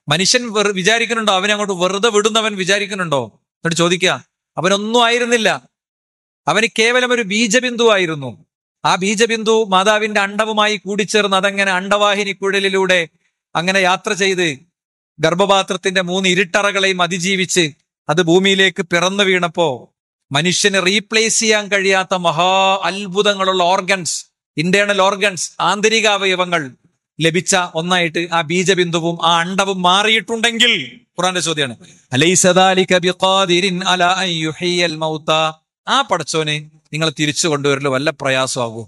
മനുഷ്യൻ വെറു വിചാരിക്കുന്നുണ്ടോ അവനെ അങ്ങോട്ട് വെറുതെ വിടുന്നവൻ വിചാരിക്കുന്നുണ്ടോ എന്നിട്ട് ചോദിക്കുക അവനൊന്നും ആയിരുന്നില്ല അവന് കേവലം ഒരു ബീജബിന്ദു ആയിരുന്നു ആ ബീജബിന്ദു മാതാവിന്റെ അണ്ടവുമായി കൂടിച്ചേർന്ന് അതങ്ങനെ അണ്ടവാഹിനി കുഴലിലൂടെ അങ്ങനെ യാത്ര ചെയ്ത് ഗർഭപാത്രത്തിന്റെ മൂന്ന് ഇരുട്ടറകളെയും അതിജീവിച്ച് അത് ഭൂമിയിലേക്ക് പിറന്നു വീണപ്പോ മനുഷ്യന് റീപ്ലേസ് ചെയ്യാൻ കഴിയാത്ത മഹാ അത്ഭുതങ്ങളുള്ള ഓർഗൻസ് ഇന്റേണൽ ഓർഗൻസ് ആന്തരിക അവയവങ്ങൾ ലഭിച്ച ഒന്നായിട്ട് ആ ബീജബിന്ദുവും ആ അണ്ടവും മാറിയിട്ടുണ്ടെങ്കിൽ ഖുറാന്റെ ചോദ്യമാണ് അലൈസദാലിക ബിഖാദിരിൻ അലാ അൻ യുഹ്യിയൽ മൗത ആ പടച്ചോനെ നിങ്ങൾ തിരിച്ചു കൊണ്ടുവരല് വല്ല പ്രയാസമാകുമോ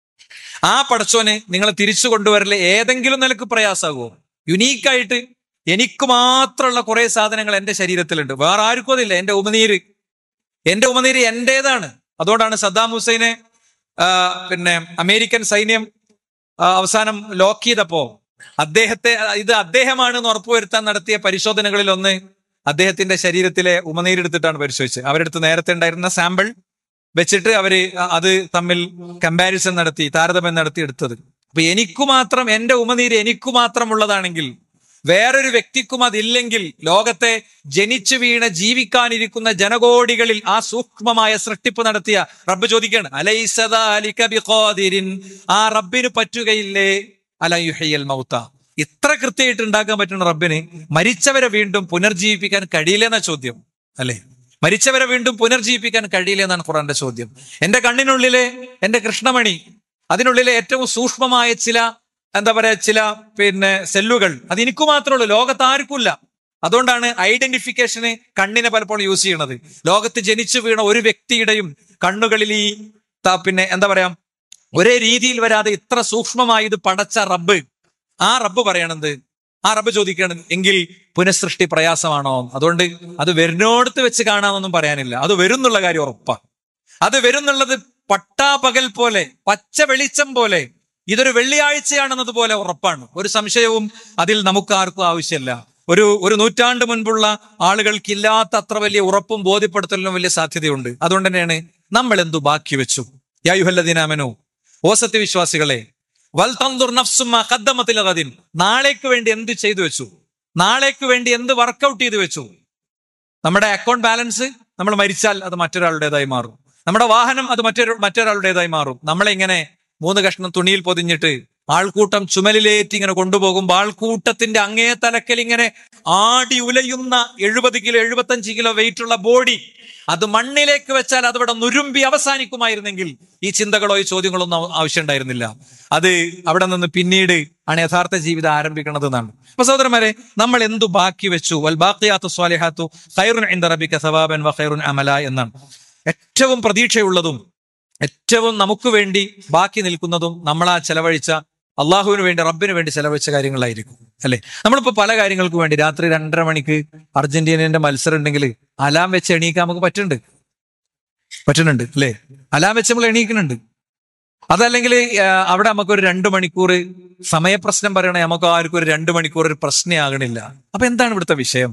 ആ പടച്ചോനെ നിങ്ങൾ തിരിച്ചു കൊണ്ടുവരല് ഏതെങ്കിലും നിലക്ക് പ്രയാസമാകുമോ യുനീക്കായിട്ട് എനിക്ക് മാത്രമുള്ള കുറെ സാധനങ്ങൾ എന്റെ ശരീരത്തിലുണ്ട് വേറെ ആർക്കും അതില്ല എന്റെ ഉമനീര് എന്റെ ഉമനീര് എന്റേതാണ് അതുകൊണ്ടാണ് സദ്ദാം ഹുസൈനെ ആ, പിന്നെ അമേരിക്കൻ സൈന്യം ആ, അവസാനം ലോക്ക് ചെയ്തപ്പോ അദ്ദേഹത്തെ ഇത് അദ്ദേഹമാണെന്ന് ഉറപ്പുവരുത്താൻ നടത്തിയ പരിശോധനകളിൽ ഒന്ന് അദ്ദേഹത്തിന്റെ ശരീരത്തിലെ ഉമനീരെടുത്തിട്ടാണ് പരിശോധിച്ചത് അവരെടുത്ത് നേരത്തെ ഉണ്ടായിരുന്ന സാമ്പിൾ വെച്ചിട്ട് അവര് അത് തമ്മിൽ കമ്പാരിസൺ നടത്തി താരതമ്യം നടത്തി എടുത്തത് അപ്പൊ എനിക്കു മാത്രം എന്റെ ഉമനീര് എനിക്കു മാത്രമുള്ളതാണെങ്കിൽ വേറൊരു വ്യക്തിക്കും അതില്ലെങ്കിൽ ലോകത്തെ ജനിച്ചു വീണ് ജീവിക്കാനിരിക്കുന്ന ജനകോടികളിൽ ആ സൂക്ഷ്മമായ സൃഷ്ടിപ്പ് നടത്തിയ റബ്ബ് ചോദിക്കാണ് അലൈസദാലിക ബിഖാദിരിൻ ആ റബ്ബിന് പറ്റുകയില്ലേ അലയുഹയ്യൽ മൗത്ത ഇത്ര കൃത്യമായിട്ട് ഉണ്ടാക്കാൻ പറ്റുന്ന റബ്ബിന് മരിച്ചവരെ വീണ്ടും പുനർജീവിപ്പിക്കാൻ കഴിയില്ലെന്ന ചോദ്യം അല്ലെ മരിച്ചവരെ വീണ്ടും പുനർജീവിപ്പിക്കാൻ കഴിയില്ല എന്നാണ് ഖുറാന്റെ ചോദ്യം എന്റെ കണ്ണിനുള്ളിലെ എന്റെ കൃഷ്ണമണി അതിനുള്ളിലെ ഏറ്റവും സൂക്ഷ്മമായ ചില എന്താ പറയാ ചില പിന്നെ സെല്ലുകൾ അത് എനിക്ക് മാത്രമേ ഉള്ളൂ ലോകത്ത് ആർക്കുമില്ല അതുകൊണ്ടാണ് ഐഡന്റിഫിക്കേഷന് കണ്ണിനെ പലപ്പോഴും യൂസ് ചെയ്യണത് ലോകത്ത് ജനിച്ചു വീണ ഒരു വ്യക്തിയുടെയും കണ്ണുകളിൽ ഈ ത- പിന്നെ എന്താ പറയാ ഒരേ രീതിയിൽ വരാതെ ഇത്ര സൂക്ഷ്മമായി ഇത് പടച്ച റബ്ബ് ആ റബ്ബ് പറയണത് ആ റബ്ബ് ചോദിക്കണം എങ്കിൽ പുനഃസൃഷ്ടി പ്രയാസമാണോ അതുകൊണ്ട് അത് വരുന്നോടത്ത് വെച്ച് കാണാമെന്നൊന്നും പറയാനില്ല അത് വരും എന്നുള്ള കാര്യം ഉറപ്പാണ് അത് വരുന്നുള്ളത് പട്ടാപകൽ പോലെ പച്ച വെളിച്ചം പോലെ ഇതൊരു വെള്ളിയാഴ്ചയാണെന്നത് പോലെ ഉറപ്പാണ് ഒരു സംശയവും അതിൽ നമുക്ക് ആർക്കും ആവശ്യമില്ല ഒരു ഒരു നൂറ്റാണ്ട് മുൻപുള്ള ആളുകൾക്കില്ലാത്ത അത്ര വലിയ ഉറപ്പും ബോധ്യപ്പെടുത്തലിനും വലിയ സാധ്യതയുണ്ട് അതുകൊണ്ട് തന്നെയാണ് നമ്മൾ എന്തു ബാക്കി വെച്ചു യായുഹല്ലദീനാമനോ ഓ സത്യവിശ്വാസികളെ വൽ തന്തുർ നഫ്സുമ്മ ഖദ്ദമത്തിൽ ഗദിൻ നാളേക്ക് വേണ്ടി എന്ത് ചെയ്തു വെച്ചു നാളേക്ക് വേണ്ടി എന്ത് വർക്കൗട്ട് ചെയ്തു വെച്ചു നമ്മുടെ അക്കൗണ്ട് ബാലൻസ് നമ്മൾ മരിച്ചാൽ അത് മറ്റൊരാളുടേതായി മാറും നമ്മുടെ വാഹനം അത് മറ്റൊരു മറ്റൊരാളുടേതായി മാറും നമ്മളിങ്ങനെ മൂന്ന് കഷ്ണം തുണിയിൽ പൊതിഞ്ഞിട്ട് ആൾക്കൂട്ടം ചുമലിലേറ്റി ഇങ്ങനെ കൊണ്ടുപോകുമ്പോൾ ആൾക്കൂട്ടത്തിന്റെ അങ്ങേ തലക്കൽ ഇങ്ങനെ ആടി ഉലയുന്ന എഴുപത് കിലോ എഴുപത്തഞ്ച് കിലോ വെയിറ്റ് ഉള്ള ബോഡി അത് മണ്ണിലേക്ക് വെച്ചാൽ അതവിടെ നുരുമ്പി അവസാനിക്കുമായിരുന്നെങ്കിൽ ഈ ചിന്തകളോ ഈ ചോദ്യങ്ങളൊന്നും ആവ- ആവശ്യമുണ്ടായിരുന്നില്ല അത് അവിടെ നിന്ന് പിന്നീട് ആണ് യഥാർത്ഥ ജീവിതം ആരംഭിക്കുന്നത് എന്നാണ് അപ്പൊ സഹോദരന്മാരെ നമ്മൾ എന്തു ബാക്കി വെച്ചു വൽ ബാക്കിയാത്തു സ്വാലിഹാത്തു ഖൈറുൻ ഇൻദ റബ്ബിക സവാബൻ വ ഖൈറുൻ അമല എന്നാണ് ഏറ്റവും പ്രതീക്ഷയുള്ളതും ഏറ്റവും നമുക്ക് വേണ്ടി ബാക്കി നിൽക്കുന്നതും നമ്മളാ ചെലവഴിച്ച അള്ളാഹുവിന് വേണ്ടി റബ്ബിന് വേണ്ടി ചെലവഴിച്ച കാര്യങ്ങളായിരിക്കും അല്ലെ നമ്മളിപ്പോ പല കാര്യങ്ങൾക്ക് വേണ്ടി രാത്രി രണ്ടര മണിക്ക് അർജന്റീനന്റെ മത്സരം ഉണ്ടെങ്കിൽ അലാം വെച്ച് എണീക്കാൻ നമുക്ക് പറ്റുന്നുണ്ട് പറ്റുന്നുണ്ട് അല്ലേ അലാം വെച്ച് നമ്മൾ എണീക്കുന്നുണ്ട് അതല്ലെങ്കിൽ അവിടെ നമുക്ക് ഒരു രണ്ടു മണിക്കൂർ സമയപ്രശ്നം പറയണേ നമുക്ക് ആർക്കും ഒരു രണ്ടു മണിക്കൂർ ഒരു പ്രശ്നമാകണില്ല അപ്പൊ എന്താണ് ഇവിടുത്തെ വിഷയം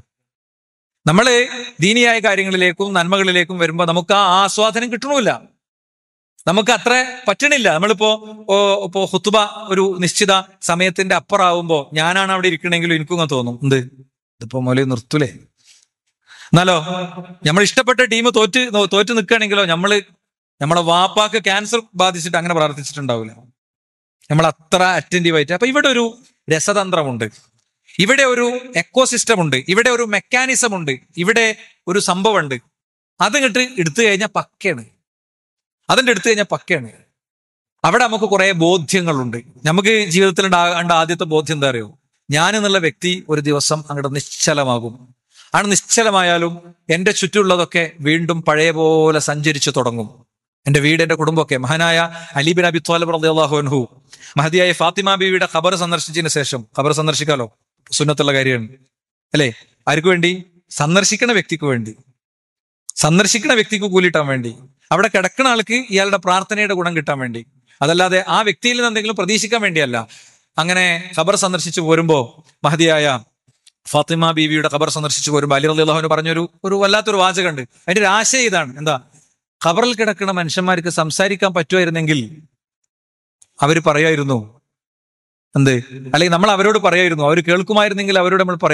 നമ്മള് ദീനിയായ കാര്യങ്ങളിലേക്കും നന്മകളിലേക്കും വരുമ്പോ നമുക്ക് ആ ആസ്വാദനം കിട്ടണമില്ല നമുക്ക് അത്ര പറ്റണില്ല നമ്മളിപ്പോ ഓ, ഇപ്പോ ഹുത്തുബ ഒരു നിശ്ചിത സമയത്തിന്റെ അപ്പുറാവുമ്പോ ഞാനാണ് അവിടെ ഇരിക്കണെങ്കിലും എനിക്കും അങ്ങനെ തോന്നും എന്ത് ഇതിപ്പോ മൊലി നിർത്തൂലേ എന്നാലോ നമ്മൾ ഇഷ്ടപ്പെട്ട ടീം തോറ്റ് നോ- തോറ്റ് നിൽക്കുകയാണെങ്കിലോ നമ്മള് നമ്മളെ വാപ്പാക്ക് ക്യാൻസർ ബാധിച്ചിട്ട് അങ്ങനെ പ്രാർത്ഥിച്ചിട്ടുണ്ടാവില്ല നമ്മൾ അത്ര അറ്റൻറ്റീവ് ആയിട്ട് അപ്പൊ ഇവിടെ ഒരു രസതന്ത്രമുണ്ട് ഇവിടെ ഒരു എക്കോസിസ്റ്റം ഉണ്ട് ഇവിടെ ഒരു മെക്കാനിസം ഉണ്ട് ഇവിടെ ഒരു സംഭവമുണ്ട് അത് ഇങ്ങോട്ട് എടുത്തു കഴിഞ്ഞാൽ പക്കയാണ് അതിന്റെ എടുത്തു കഴിഞ്ഞാൽ പക്കയാണ് അവിടെ നമുക്ക് കുറെ ബോധ്യങ്ങളുണ്ട് നമുക്ക് ജീവിതത്തിൽ ഉണ്ടാകേണ്ട ആദ്യത്തെ ബോധ്യം എന്താ അറിയോ ഞാൻ എന്നുള്ള വ്യക്തി ഒരു ദിവസം അങ്ങോട്ട് നിശ്ചലമാകും ആണ് നിശ്ചലമായാലും എന്റെ ചുറ്റുമുള്ളതൊക്കെ വീണ്ടും പഴയ പോലെ സഞ്ചരിച്ചു തുടങ്ങും എന്റെ വീട് എന്റെ കുടുംബമൊക്കെ മഹാനായ അലിബിൻ അബി ത്വാലബ് റളിയല്ലാഹു അൻഹു മഹദിയായ ഫാത്തിമ ബീവിയുടെ ഖബർ സന്ദർശിച്ചതിന് ശേഷം ഖബർ സന്ദർശിക്കാലോ സുന്നത്തുള്ള കാര്യമാണ് അല്ലേ ആർക്ക് വേണ്ടി സന്ദർശിക്കുന്ന വ്യക്തിക്ക് വേണ്ടി സന്ദർശിക്കുന്ന വ്യക്തിക്ക് കൂലിട്ടാൻ വേണ്ടി അവിടെ കിടക്കുന്ന ആൾക്ക് ഇയാളുടെ പ്രാർത്ഥനയുടെ ഗുണം കിട്ടാൻ വേണ്ടി അതല്ലാതെ ആ വ്യക്തിയിൽ നിന്ന് എന്തെങ്കിലും പ്രതീക്ഷിക്കാൻ വേണ്ടിയല്ല അങ്ങനെ ഖബർ സന്ദർശിച്ചു പോരുമ്പോ മഹതിയായ ഫാത്തിമ ബീവിയുടെ ഖബർ സന്ദർശിച്ചു പോരുമ്പോൾ അലി റളിയല്ലാഹുവിന് പറഞ്ഞൊരു ഒരു വല്ലാത്തൊരു വാചകമുണ്ട് അതിന്റെ ഒരു ആശയം ഇതാണ് എന്താ ഖബറിൽ കിടക്കുന്ന മനുഷ്യന്മാർക്ക് സംസാരിക്കാൻ പറ്റുമായിരുന്നെങ്കിൽ അവർ പറയായിരുന്നു എന്ത് അല്ലെങ്കിൽ നമ്മൾ അവരോട് പറയായിരുന്നു അവർ കേൾക്കുമായിരുന്നെങ്കിൽ അവരോട് നമ്മൾ പറയാം